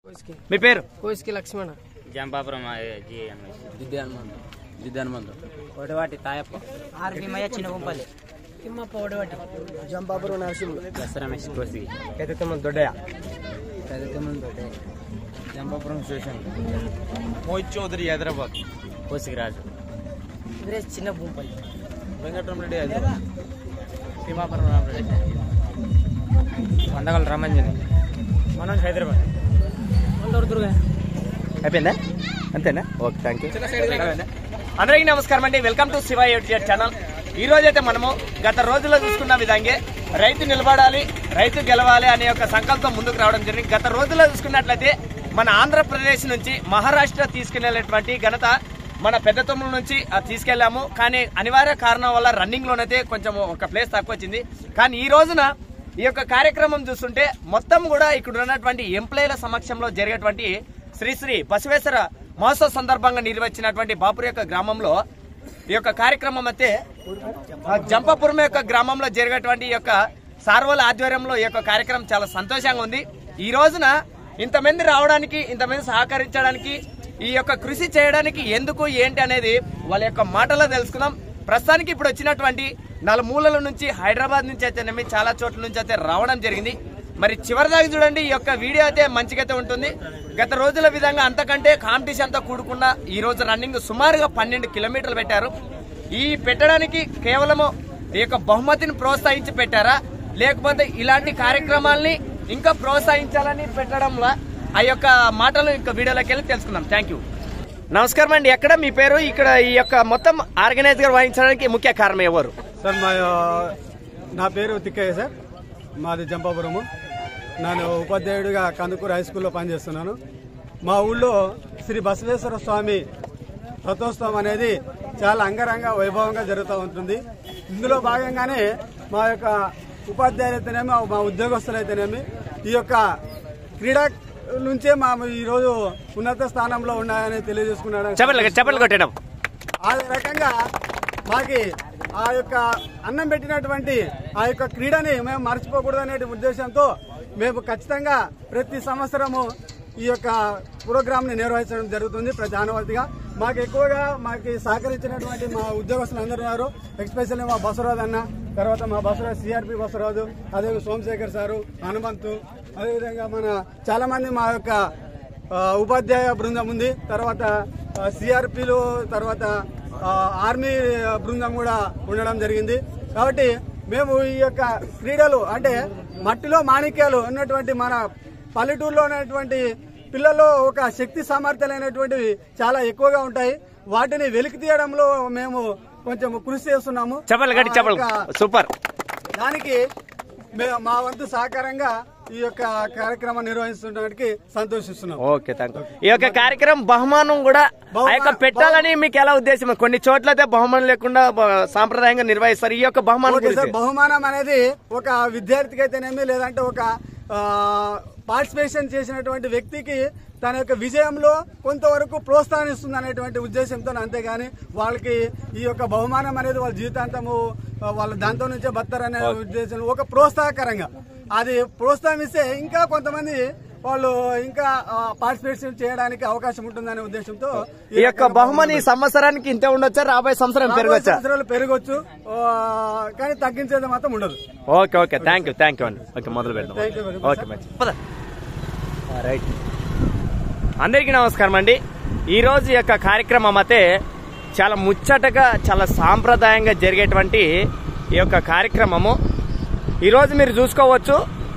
కోసుకి మీ పేరు కోసుకి లక్ష్మణ జంపాపురం జిఎంఎస్ దిద్దానమందు ఒకటి తాయప్ప ఆర్బిమయ్య చిన్న గుంపల్లి తిమ్మప్ప ఒడవటి జంపాపురం నరసింహులు దసరమేష్ కోసి పెద్దతమ్మ దొడ్డయ్య జంపాపురం స్టేషన్ మోహిత్ చౌదరి హైదరాబాద్ కోసికి రాజు ఇదే చిన్న గుంపల్లి వెంకటరమరెడ్డి హైదరాబాద్ తిమ్మాపురం రామరెడ్డి వందగల రామంజని మనోజ్ హైదరాబాద్ అందరు దుర్గా అయిపోయిందా అంతేనా ఓకే థ్యాంక్ యూ అందరికీ నమస్కారం అండి welcome to Shiva YouTube channel ఈ రోజు అయితే మనము గత రోజుల్లో చూసుకున్న విధంగా రైతు నిలబడాలి రైతు గెలవాలి అనే ఒక సంకల్పం ముందుకు రావడం జరిగింది గత రోజుల్లో చూసుకున్నట్లయితే మన ఆంధ్రప్రదేశ్ నుంచి మహారాష్ట్ర తీసుకెళ్లేటువంటి ఘనత మన పెద్ద తమ్ముల నుంచి ఆ, తీసుకెళ్లాము కానీ అనివార్య కారణం వల్ల రన్నింగ్ లోనైతే కొంచెం ఒక ప్లేస్ తక్కువ వచ్చింది కానీ ఈ రోజున ఈ యొక్క కార్యక్రమం చూస్తుంటే మొత్తం కూడా ఇక్కడ ఉన్నటువంటి ఎంప్లాయీల సమక్షంలో జరిగేటువంటి శ్రీ శ్రీ బసవేశ్వర మహోత్సవ సందర్భంగా నిర్వహించినటువంటి బాపురి యొక్క గ్రామంలో ఈ యొక్క కార్యక్రమం అయితే ఆ, జంపాపురం యొక్క గ్రామంలో జరిగేటువంటి ఈ యొక్క సార్వల ఆధ్వర్యంలో ఈ యొక్క కార్యక్రమం చాలా సంతోషంగా ఉంది ఈ రోజున ఇంతమంది రావడానికి ఇంతమంది సహకరించడానికి ఈ యొక్క కృషి చేయడానికి ఎందుకు ఏంటి అనేది వాళ్ళ యొక్క మాటలో తెలుసుకుందాం ప్రస్తుతానికి ఇప్పుడు వచ్చినటువంటి నలుమూలల నుంచి హైదరాబాద్ నుంచి అయితేనేమి చాలా చోట్ల నుంచి అయితే రావడం జరిగింది మరి చివరిదాకా చూడండి ఈ యొక్క వీడియో అయితే మంచిగా అయితే ఉంటుంది గత రోజుల విధంగా అంతకంటే కాంపిటీషన్ తో కూడుకున్న ఈ రోజు రన్నింగ్ సుమారుగా పన్నెండు కిలోమీటర్లు పెట్టారు ఈ పెట్టడానికి కేవలము ఈ యొక్క బహుమతిని ప్రోత్సహించి పెట్టారా లేకపోతే ఇలాంటి కార్యక్రమాల్ని ఇంకా ప్రోత్సహించాలని పెట్టడంలో ఆ యొక్క మాటలు ఇంకా వీడియోలోకి వెళ్ళి తెలుసుకుందాం థ్యాంక్ యూ నమస్కారం అండి ఎక్కడ మీ పేరు ఇక్కడ ఈ యొక్క మొత్తం ఆర్గనైజ్ గా వహించడానికి ముఖ్య కారణం ఎవరు సార్ మా నా పేరు తిక్కయ్య సార్ మాది జంపాపురము నేను ఉపాధ్యాయుడిగా కందుకూరు హై స్కూల్లో పనిచేస్తున్నాను మా ఊళ్ళో శ్రీ బసవేశ్వర స్వామి రథోత్సవం అనేది చాలా అంగరంగ వైభవంగా జరుగుతూ ఉంటుంది ఇందులో భాగంగానే మా యొక్క ఉపాధ్యాయులైతేనేమి మా ఉద్యోగస్తులైతేనేమి ఈ యొక్క క్రీడా నుంచే మా ఈరోజు ఉన్నత స్థానంలో ఉన్నాయని తెలియజేసుకున్నాడు చెప్పలు చెప్పలు కొట్టడం ఆ రకంగా మాకి ఆ యొక్క అన్నం పెట్టినటువంటి ఆ యొక్క క్రీడని మేము మర్చిపోకూడదు అనే ఉద్దేశంతో మేము ఖచ్చితంగా ప్రతి సంవత్సరము ఈ యొక్క ప్రోగ్రామ్ ని నిర్వహించడం జరుగుతుంది ప్రతి ఆనవాయితీగా మాకు ఎక్కువగా మాకు సహకరించినటువంటి మా ఉద్యోగస్తులు అందరూ ఉన్నారు ఎక్స్పెషల్లీ మా బసవరాజు అన్న తర్వాత మా బసవరాజు సిఆర్పి బసవరాజు అదే సోమశేఖర్ సారు హనుమంతు అదేవిధంగా మన చాలా మంది మా యొక్క ఆ, ఉపాధ్యాయ బృందం ఉంది తర్వాత సిఆర్పిలు తర్వాత ఆ, ఆర్మీ బృందం కూడా ఉండడం జరిగింది కాబట్టి మేము ఈ యొక్క క్రీడలు అంటే మట్టిలో మాణిక్యాలు ఉన్నటువంటి మన పల్లెటూరులో ఉన్నటువంటి పిల్లల్లో ఒక శక్తి సామర్థ్యాలైనటువంటివి చాలా ఎక్కువగా ఉంటాయి వాటిని వెలికి తీయడంలో మేము కొంచెం కృషి చేస్తున్నాము చెప్పలు గట్టి చెప్పలు ఆ యొక్క సూపర్ దానికి మే- మా వంతు సహకారంగా ఈ యొక్క కార్యక్రమం నిర్వహిస్తున్నడానికి సంతోషిస్తున్నాం ఓకే థ్యాంక్ ఈ యొక్క కార్యక్రమం బహుమానం కూడా ఆ యొక్క పెట్టాలని మీకు ఎలా ఉద్దేశం కొన్ని చోట్ల అయితే బహుమానం లేకుండా బ- సాంప్రదాయంగా నిర్వహిస్తారు ఈ యొక్క బహుమానం ఓకే సార్ గురించి బహుమానం అనేది ఒక విద్యార్థికి అయితేనేమి లేదంటే ఒక పార్టిసిపేషన్ చేసినటువంటి వ్యక్తికి తన యొక్క విజయంలో కొంతవరకు ప్రోత్సాహిస్తుంది అనేటువంటి ఉద్దేశంతో అంతేగాని వాళ్ళకి ఈ యొక్క బహుమానం అనేది వాళ్ళ జీవితాంతము ఆ, వాళ్ళ దాంతో నుంచే బతారనే ఉద్దేశంలో ఒక ప్రోత్సాహకరంగా అది ప్రోత్సాహిస్తే ఇంకా కొంతమంది వాళ్ళు ఇంకా పార్టిసిపేషన్ చేయడానికి అవకాశం ఉంటుందనే ఉద్దేశంతో ఈ యొక్క బహుమానం ఈ సంవత్సరానికి ఇంతే ఉండొచ్చా రాబోయే సంవత్సరం రాబోయే పెరగచ్చా సంవత్సరాలు పెరగొచ్చు ఆ, కానీ తగ్గించేది మాత్రం ఉండదు okay okay thank you thank you అండి ఓకే మొదలు పెడదాం Thank you very much. Okay మంచి పద. ఆ, రైట్ అందరికీ నమస్కారం అండి ఈ రోజు ఈ యొక్క కార్యక్రమం అయితే చాలా ముచ్చటగా చాలా సాంప్రదాయంగా జరిగేటువంటి ఈ యొక్క కార్యక్రమము ఈరోజు మీరు చూసుకోవచ్చు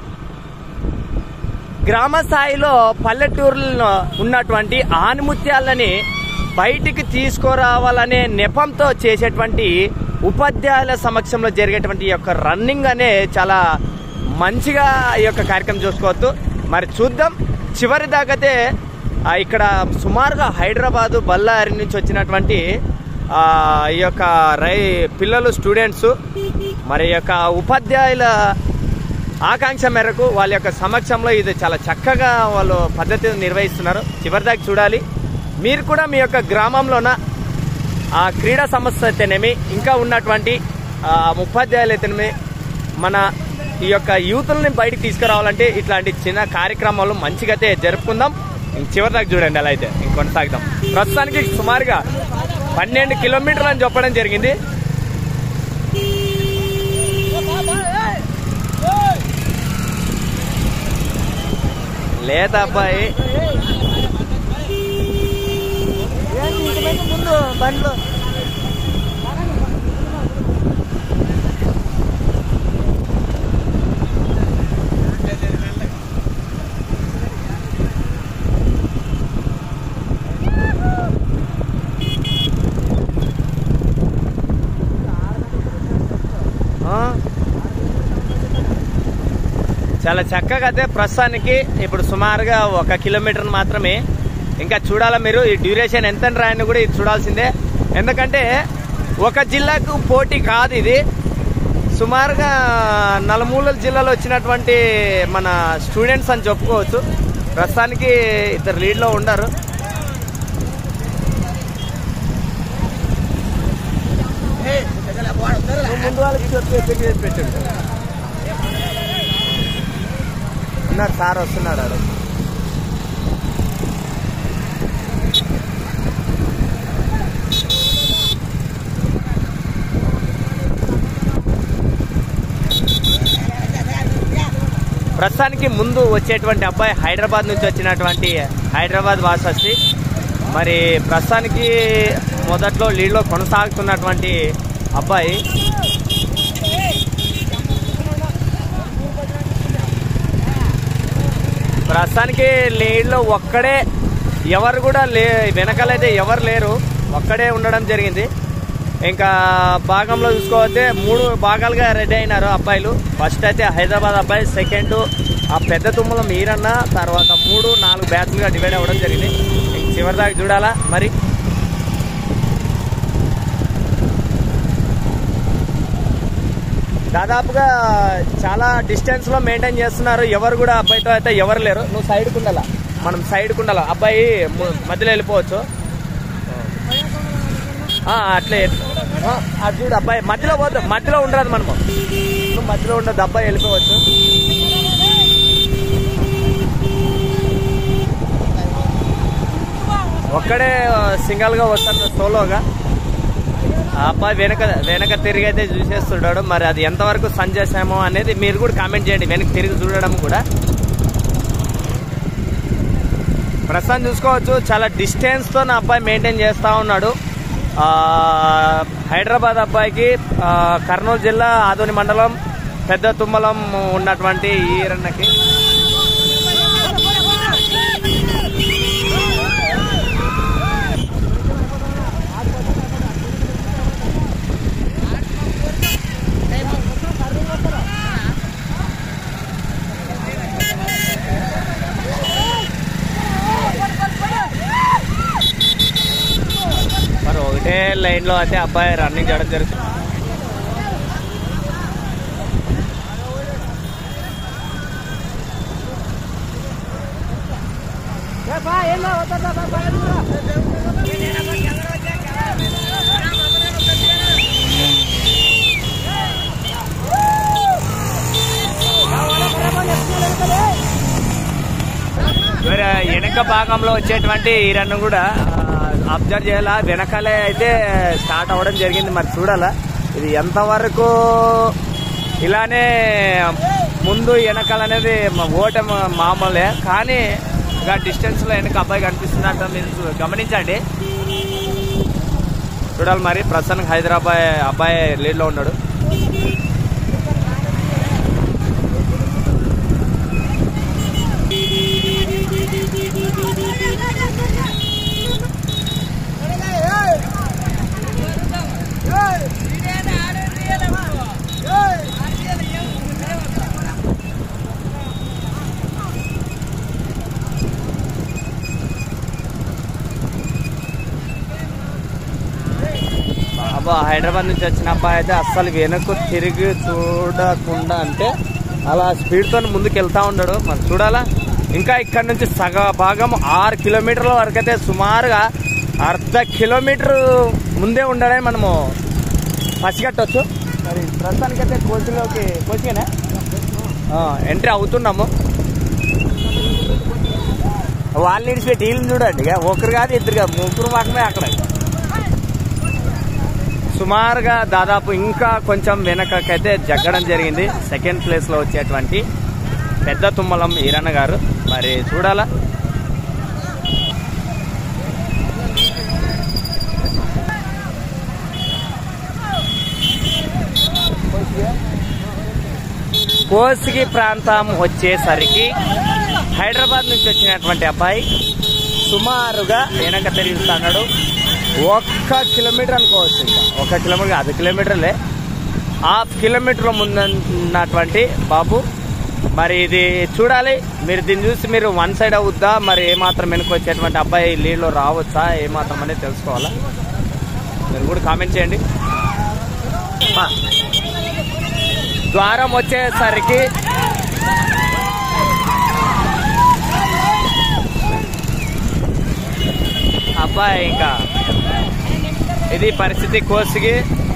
గ్రామ స్థాయిలో పల్లెటూరులో ఉన్నటువంటి ఆనిముత్యాలని బయటికి తీసుకురావాలనే నెపంతో చేసేటువంటి ఉపాధ్యాయుల సమక్షంలో జరిగేటువంటి ఈ యొక్క రన్నింగ్ అనే చాలా మంచిగా ఈ యొక్క కార్యక్రమం చూసుకోవచ్చు మరి చూద్దాం చివరి దాకైతే ఆ, ఇక్కడ సుమారుగా హైదరాబాదు బళ్ళారి నుంచి వచ్చినటువంటి ఆ, ఈ యొక్క రై పిల్లలు స్టూడెంట్స్ మరి ఈ యొక్క ఉపాధ్యాయుల ఆకాంక్ష మేరకు వాళ్ళ యొక్క సమక్షంలో ఇది చాలా చక్కగా వాళ్ళు పద్ధతిని నిర్వహిస్తున్నారు చివరిదాకా చూడాలి మీరు కూడా మీ యొక్క గ్రామంలోన ఆ క్రీడా సంస్థ అయితేనేమి ఇంకా ఉన్నటువంటి ఆ, ఉపాధ్యాయులు అయితేనేమి మన ఈ యొక్క యూత్లని బయటికి తీసుకురావాలంటే ఇట్లాంటి చిన్న కార్యక్రమాలు మంచిగా అయితే జరుపుకుందాం ఇంక చివరి దాకా చూడండి అలా అయితే ఇంక కొనసాగుదాం ప్రస్తుతానికి సుమారుగా పన్నెండు కిలోమీటర్లు అని చెప్పడం జరిగింది లేత అబ్బాయి ముందు బండ్లు ఆ? చాలా చక్కగా అయితే ప్రస్తుతానికి ఇప్పుడు సుమారుగా ఒక కిలోమీటర్ మాత్రమే ఇంకా చూడాలా మీరు ఈ డ్యూరేషన్ ఎంత రాయని కూడా ఇది చూడాల్సిందే ఎందుకంటే ఒక జిల్లాకు పోటీ కాదు ఇది సుమారుగా నలుమూలల జిల్లాలో వచ్చినటువంటి మన స్టూడెంట్స్ అని చెప్పుకోవచ్చు ప్రస్తుతానికి ఇద్దరు లీడ్లో ఉండరు ముందు వాళ్ళకి చెప్పి ఎత్తుకు చేసి పెట్టండి ఉన్నాడు సార్ వస్తున్నాడు ఆడు ప్రస్తుతానికి ముందు వచ్చేటువంటి అబ్బాయి హైదరాబాద్ నుంచి వచ్చినటువంటి హైదరాబాద్ వాసస్తి మరి ప్రస్తుతానికి మొదట్లో లీడ్లో కొనసాగుతున్నటువంటి అబ్బాయి ప్రస్తుతానికి లీడ్లో ఒక్కడే ఎవరు కూడా లే వెనకాలైతే ఎవరు లేరు ఒక్కడే ఉండడం జరిగింది ఇంకా భాగంలో చూసుకోవస్తే మూడు భాగాలుగా రెడీ అయినారు అబ్బాయిలు ఫస్ట్ అయితే హైదరాబాద్ అబ్బాయి సెకండ్ ఆ పెద్ద తుమ్మల మీరన్న తర్వాత మూడు నాలుగు బ్యాచ్లుగా డివైడ్ అవ్వడం జరిగింది ఇంక చివరి దాకా చూడాలా మరి దాదాపుగా చాలా డిస్టెన్స్ లో మెయింటైన్ చేస్తున్నారు ఎవరు కూడా అబ్బాయితో అయితే ఎవరు లేరు నువ్వు సైడ్ కుండాలా మనం సైడ్ కుండాలా అబ్బాయి ము- మధ్యలో వెళ్ళిపోవచ్చు ఆ, అట్లే ఆ, అది చూడు అబ్బాయి మధ్యలో పోద్దు మధ్యలో ఉండరాదు మనము నువ్వు మధ్యలో ఉండదు అబ్బాయి వెళ్ళిపోవచ్చు ఒక్కడే సింగల్ గా వస్తాను సోలోగా ఆ అబ్బాయి వెనక వెనక తిరిగి అయితే చూసేస్తున్నాడు మరి అది ఎంతవరకు సన్ చేసామో అనేది మీరు కూడా కామెంట్ చేయండి వెనక తిరిగి చూడడం కూడా ప్రస్తుతం చూసుకోవచ్చు చాలా డిస్టెన్స్ తో నా అబ్బాయి మెయింటైన్ చేస్తా ఉన్నాడు ఆ, హైదరాబాద్ అబ్బాయికి ఆ, కర్నూలు జిల్లా ఆదోని మండలం పెద్ద తుమ్మలం ఉన్నటువంటి ఈరన్నకి మరి ఒకటే లైన్ లో అయితే అబ్బాయి రన్నింగ్ చేయడం జరుగుతుంది మరి వెనక భాగంలో వచ్చేటువంటి ఈ రన్ కూడా అబ్జర్వ్ చేయాలా వెనకాలే అయితే స్టార్ట్ అవ్వడం జరిగింది మరి చూడాలా ఇది ఎంతవరకు ఇలానే ముందు వెనకాల అనేది ఓటం మామూలే కానీ ఇంకా డిస్టెన్స్ లో వెనక అబ్బాయి కనిపిస్తున్నట్టు మీరు గమనించండి చూడాలి మరి ప్రస్తుతానికి హైదరాబాద్ అబ్బాయి లీడ్ లో ఉన్నాడు అబ్బా హైదరాబాద్ నుంచి వచ్చిన అబ్బాయి అయితే అస్సలు వెనక్కు తిరిగి చూడకుండా అంటే అలా స్పీడ్ తో ముందుకు వెళ్తా ఉన్నాడు మరి చూడాలా ఇంకా ఇక్కడ నుంచి సగ భాగం ఆరు కిలోమీటర్ల వరకు అయితే సుమారుగా అర్ధ కిలోమీటర్ ముందే ఉండడని మనము పసిగట్టవచ్చు మరి ప్రస్తుతానికైతే కోచిలోకి కోచిగానే ఎంట్రీ అవుతున్నాము వాళ్ళు నిడిచిపెట్టి వీళ్ళని చూడండి ఇక ఒకరు కాదు ఇద్దరు కాదు ముగ్గురు మాత్రమే అక్కడ సుమారుగా దాదాపు ఇంకా కొంచెం వెనకకైతే జగ్గడం జరిగింది సెకండ్ ప్లేస్ లో వచ్చేటువంటి పెద్ద తుమ్మలం ఈరన్న గారు మరి చూడాలా కోసిగి ప్రాంతం వచ్చేసరికి హైదరాబాద్ నుంచి వచ్చినటువంటి అబ్బాయి సుమారుగా వెనక తిరుగుతున్నాడు ఒక్క కిలోమీటర్ అనుకోవచ్చు ఇంకా ఒక కిలోమీటర్ అది కిలోమీటర్లే హాఫ్ కిలోమీటర్ ముందున్నటువంటి బాబు మరి ఇది చూడాలి మీరు దీన్ని చూసి మీరు వన్ సైడ్ అవుద్దా మరి ఏమాత్రం వెనుక వచ్చేటువంటి అబ్బాయి లీడ్లో రావచ్చా ఏమాత్రం అనేది తెలుసుకోవాలా మీరు కూడా కామెంట్ చేయండి బా. ద్వారం వచ్చేసరికి అబ్బాయి ఇంకా ఇది పరిస్థితి కోసిగి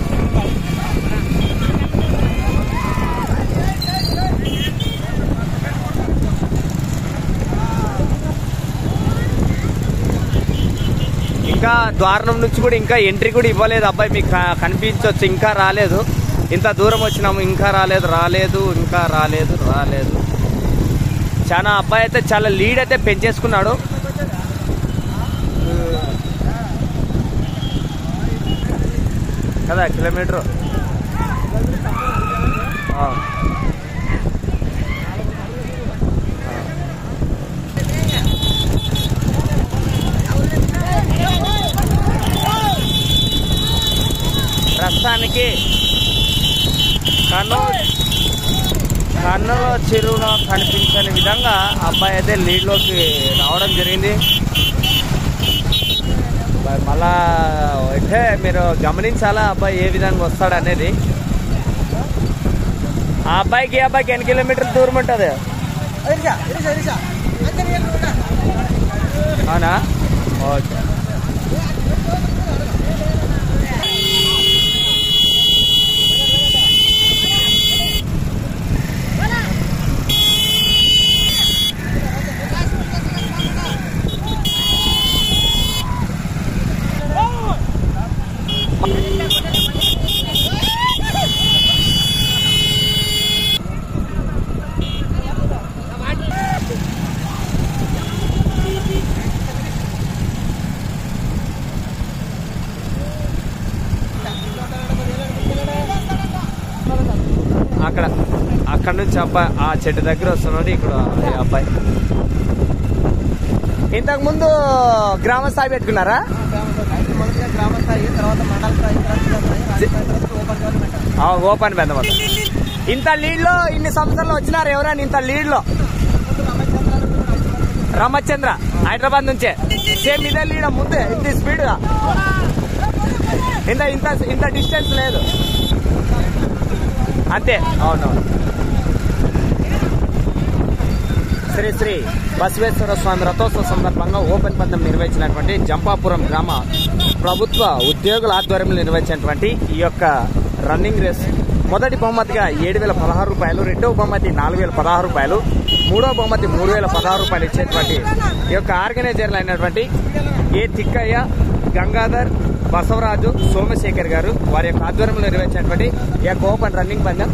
ఇంకా ద్వారం నుంచి కూడా ఇంకా ఎంట్రీ కూడా ఇవ్వలేదు అబ్బాయి మీకు క- కనిపించవచ్చు ఇంకా రాలేదు ఇంత దూరం వచ్చినాము ఇంకా రాలేదు రాలేదు ఇంకా రాలేదు రాలేదు చాలా అబ్బాయి అయితే చాలా లీడ్ అయితే పెంచేసుకున్నాడు కదా కిలోమీటర్ ప్రస్తుతానికి కన్ను కన్నులో చిరున కనిపించని విధంగా అబ్బాయి అయితే లీడ్లోకి రావడం జరిగింది మరి మళ్ళా అంటే మీరు గమనించాలా అబ్బాయి ఏ విధంగా వస్తాడు అనేది ఆ అబ్బాయికి ఈ అబ్బాయికి ఎన్ని కిలోమీటర్ల దూరం ఉంటుంది అవునా ఓకే అక్కడ అక్కడ నుంచి అబ్బాయి ఆ చెట్టు దగ్గర వస్తున్నాడు ఇక్కడ ఈ అబ్బాయి ఇంతకు ముందు గ్రామ స్థాయి పెట్టుకున్నారా మొదటిగా గ్రామ స్థాయి తర్వాత మండల స్థాయి తర్వాత జిల్లా స్థాయి రాష్ట్ర స్థాయి తర్వాత ఓపెన్ గవర్నమెంట్ ఆ, ఓపెన్ పెద్ద మొత్తం ఇంత లీడ్ లో ఇన్ని సంవత్సరాలు వచ్చినారు ఎవరైనా ఇంత లీడ్ లో రామచంద్ర హైదరాబాద్ నుంచే సేమ్ ఇదే లీడ్ ముందే ఇంత స్పీడ్ గా ఇంత ఇంత ఇంత డిస్టెన్స్ లేదు అంతే అవునవును శ్రీ శ్రీ బసవేశ్వర స్వామి రథోత్సవ సందర్భంగా ఓపెన్ పందెం నిర్వహించినటువంటి జంపాపురం గ్రామ ప్రభుత్వ ఉద్యోగుల ఆధ్వర్యంలో నిర్వహించినటువంటి ఈ యొక్క రన్నింగ్ రేస్ మొదటి బహుమతిగా ఏడు వేల పదహారు రూపాయలు రెండవ బహుమతి నాలుగు వేల పదహారు రూపాయలు మూడవ బహుమతి మూడు వేల పదహారు రూపాయలు ఇచ్చేటువంటి ఈ యొక్క ఆర్గనైజర్లు అయినటువంటి ఏ తిక్కయ్య గంగాధర్ బసవరాజు సోమశేఖర్ గారు వారి యొక్క ఆధ్వర్యంలో నిర్వహించినటువంటి ఈ యొక్క ఓపెన్ రన్నింగ్ పందెం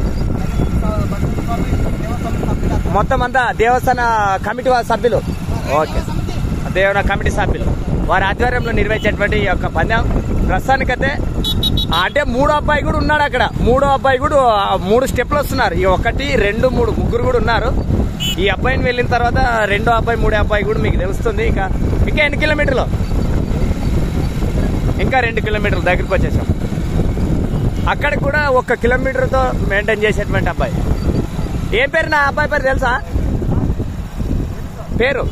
మొత్తం అంతా దేవస్థాన కమిటీ వారి సభ్యులు ఓకే దేవన కమిటీ సభ్యులు వారి ఆధ్వర్యంలో నిర్వహించేటువంటి ఈ యొక్క పందెం ప్రస్తుతానికైతే ఆ, అంటే మూడో అబ్బాయి కూడా ఉన్నాడు అక్కడ మూడో అబ్బాయి కూడా ఆ, మూడు స్టెప్లు వస్తున్నారు ఈ ఒకటి రెండు మూడు ముగ్గురు కూడా ఉన్నారు ఈ అబ్బాయిని వెళ్ళిన తర్వాత రెండో అబ్బాయి మూడో అబ్బాయి కూడా మీకు తెలుస్తుంది ఇంకా ఇంకా ఎన్ని కిలోమీటర్లు ఇంకా రెండు కిలోమీటర్లు దగ్గరికి వచ్చేసాం అక్కడ కూడా ఒక కిలోమీటర్తో మెయింటైన్ చేసేటువంటి అబ్బాయి ఏం పేరు నా అబ్బాయి పేరు తెలుసా పేరు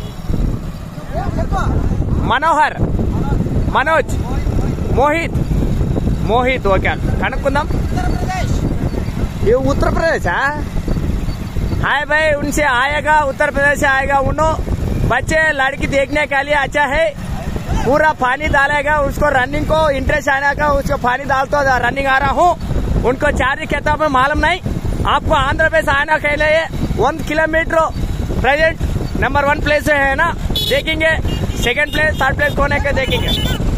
మనోహర్ మనోజ్ మోహిత్ మోహిత్ ఓకే కనుక్కుందాం ये उत्तर प्रदेश है हाय भाई उनसे आएगा उत्तर प्रदेश से आएगा उन्हों बच्चे लड़की देखने के लिए अच्छा है पूरा पानी डालेगा उसको रनिंग को इंटरेस्ट आने का उसको पानी डालता रनिंग आ रहा हूँ उनको चार्ज कहता हूँ मालूम नहीं आपको आंध्र प्रदेश आने के लिए one kilometre present number one place है ना देखेंगे सेकंड प्लेस थर्ड प्लेस कौन है क्या देखेंगे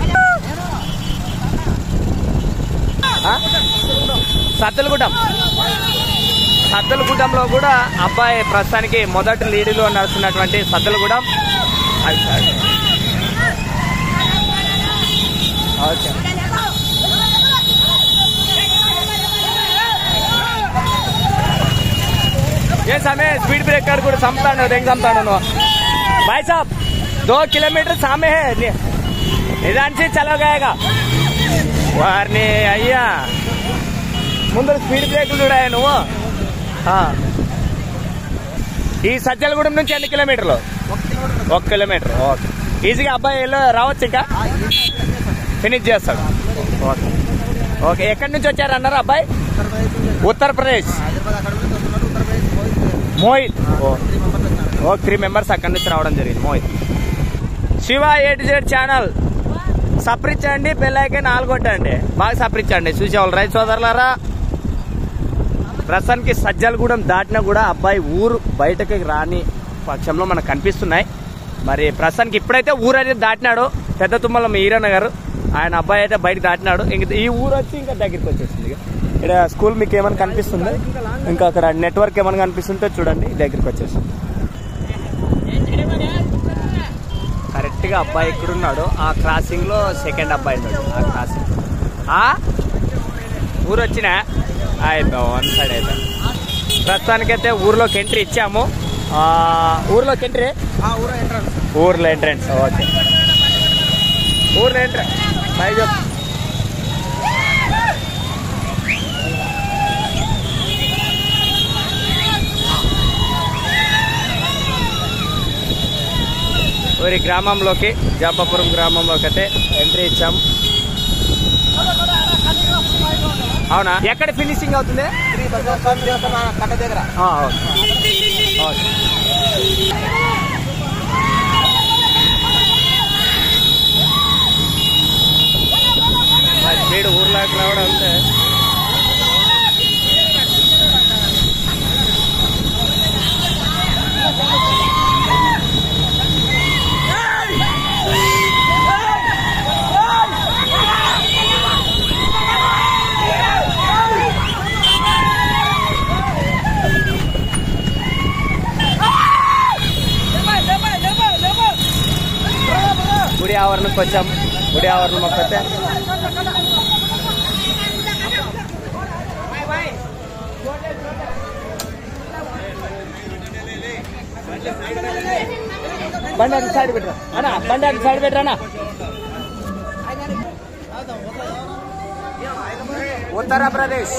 हाँ? సత్తలగుటం సత్తలగుటంలో కూడా అబ్బాయి ప్రస్తుతానికి మొదటి లీడులో నడుస్తున్నటువంటి సత్తలగూడెం అది సార్ ఓకే ये समय स्पीड ब्रेकर को चमता देंगे चमता भाई साहब दो किलोमीटर सामे है नि- निदान से चला गएगा వారిని అయ్యా ముందు స్పీడ్ బ్రేకులు చూడాయి నువ్వు ఆ. ఈ సజ్జలగూడెం నుంచి ఎన్ని కిలోమీటర్లు ఒక కిలోమీటర్ ఓకే ఈజీగా అబ్బాయి వెళ్ళి రావచ్చు ఇంకా ఫినిష్ చేస్తాడు ఓకే ఓకే ఎక్కడి నుంచి వచ్చారు అన్నారు అబ్బాయి ఉత్తరప్రదేశ్ నుంచి ఉత్తరప్రదేశ్ హైదరాబాద్ అక్కడ నుంచి వస్తున్నారు ఉత్తరప్రదేశ్ మోహిత్ మోహిత్ ఓ త్రీ మెంబర్స్ ఉన్నారు ఓ త్రీ మెంబర్స్ అక్కడి నుంచి రావడం జరిగింది Mohit Shiva A to Z channel సప్రించండి పెళ్ళైకే నాలుగు కొట్టండి బాగా సప్రించండి చూసేవాళ్ళు రైతు సోదరులారా ప్రస్తుతానికి సజ్జలగూడెం దాటినా కూడా అబ్బాయి ఊరు బయటకి రాని పక్షంలో మనకు కనిపిస్తున్నాయి మరి ప్రస్తుతానికి ఇప్పుడైతే ఊరు అనేది దాటినాడు పెద్ద తుమ్మల ఈరన్న గారు ఆయన అబ్బాయి అయితే బయటకు దాటినాడు ఇంక ఈ ఊరు వచ్చి ఇంకా దగ్గరికి వచ్చేసింది ఇక. ఇక్కడ స్కూల్ మీకు ఏమైనా కనిపిస్తుంది ఇంకా అక్కడ నెట్వర్క్ ఏమైనా కనిపిస్తుంటే చూడండి దగ్గరికి వచ్చేసింది కరెక్ట్ గా అబ్బాయి ఇక్కడున్నాడు ఆ క్రాసింగ్ లో సెకండ్ అబ్బాయి ఉన్నాడు ఆ క్రాసింగ్ ఆ ఊరు వచ్చిన వన్ సైడ్ అయితే ప్రస్తుతానికైతే ఊర్లోకి ఎంట్రీ ఇచ్చాము ఆ, ఊర్లోకి ఎంట్రీ ఆ ఊరు ఎంట్రన్స్ ఊర్లో ఎంట్రన్స్ ఓకే ఊర్లో ఎంట్రన్స్ బై చెప్పు ఊరి గ్రామంలోకి జాపాపురం గ్రామంలోకి అయితే ఎంట్రీ ఇచ్చాము అవునా ఎక్కడ ఫినిషింగ్ అవుతుంది శ్రీ భద్ర స్వామి దేవస్థానం కట్ట దగ్గర ఆ, ఓకే ఓకే స్పీడ్ ఊర్లోకి రావడం అంటే గుడి ఆవరణకు వచ్చాం గుడి ఆవరణం వస్తే బండి అటు సైడ్ పెట్టరా అన్నా బండి అటు సైడ్ పెట్టరా ఉత్తరప్రదేశ్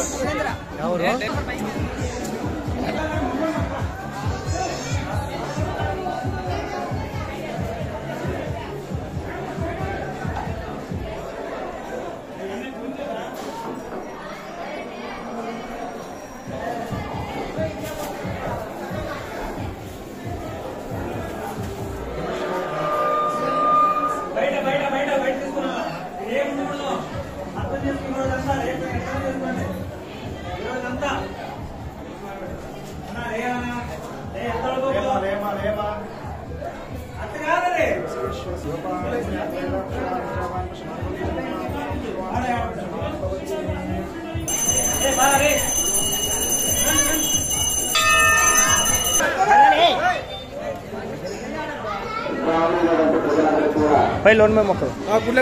పై లోన్ మేము మొక్కలు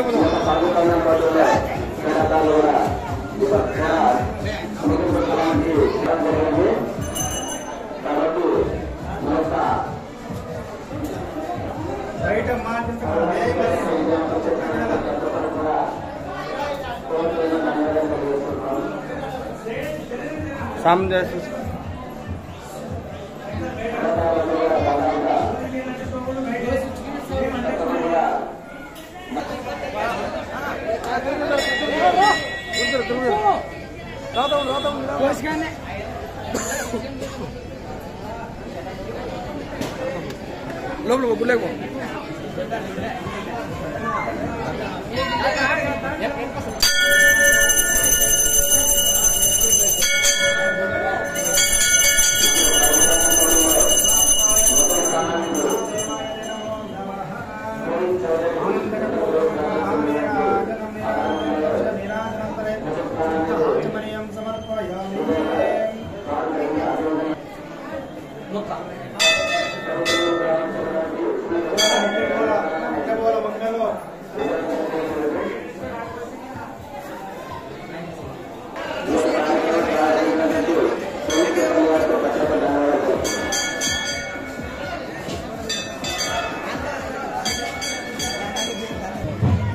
సామ్ లోపల గుళ్ళేకు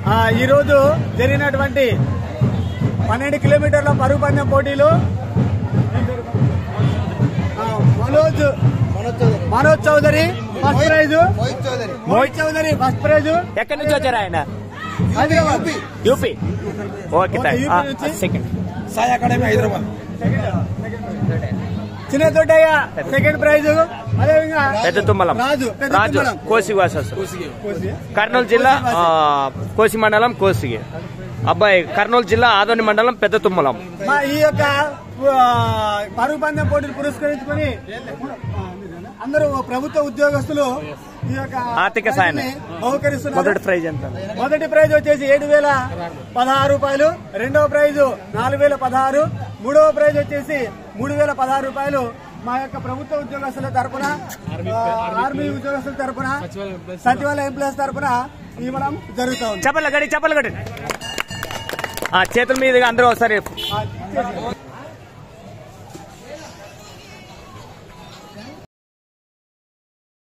ఆ, ఈ రోజు జరిగినటువంటి పన్నెండు కిలోమీటర్ల పరుగు పందెం పోటీలు ఆ, Manoj Manoj Chaudhary first prize Mohit Chaudhary first prize ఎక్కడి నుంచి వచ్చారు ఆయన Hyderabad UP okay thank UP నుంచి? Second Sai academy Hyderabad Chinna Thotaiah second prize అదేవిధంగా పెద్ద తుమ్మలం రాజు పెద్ద రాజు తుమ్మలం. కోసి వాసస్ కోసి. కర్నూలు జిల్లా ఆ, కోసి మండలం కోసిగి అబ్బాయి కర్నూలు జిల్లా ఆదోని మండలం పెద్ద తుమ్మలం మా ఈ యొక్క ఆ, పరుగు పందెం పోటీలు పురస్కరించుకొని అందరూ ప్రభుత్వ ఉద్యోగస్తులు ఈ యొక్క ఆర్థిక సాయాన్ని. ప్రైజ్ని బహుకరిస్తున్నారు మొదటి ప్రైజ్ ఎంత మొదటి ప్రైజ్ వచ్చేసి ఏడు వేల పదహారు రూపాయలు రెండవ ప్రైజ్ నాలుగు వేల పదహారు మూడవ ప్రైజ్ వచ్చేసి మూడు వేల పదహారు రూపాయలు మా యొక్క ప్రభుత్వ ఉద్యోగస్తుల తరపున ఆ, ఆర్మీ ఉద్యోగస్తుల తరపున సచివాలయ ఎంప్లాయీస్ తరపున ఇవ్వడం జరుగుతూ ఉంది చెప్పలు గడి చెప్పలు గడి ఆ చేతుల మీదుగా అందరూ ఒకసారి ఆ,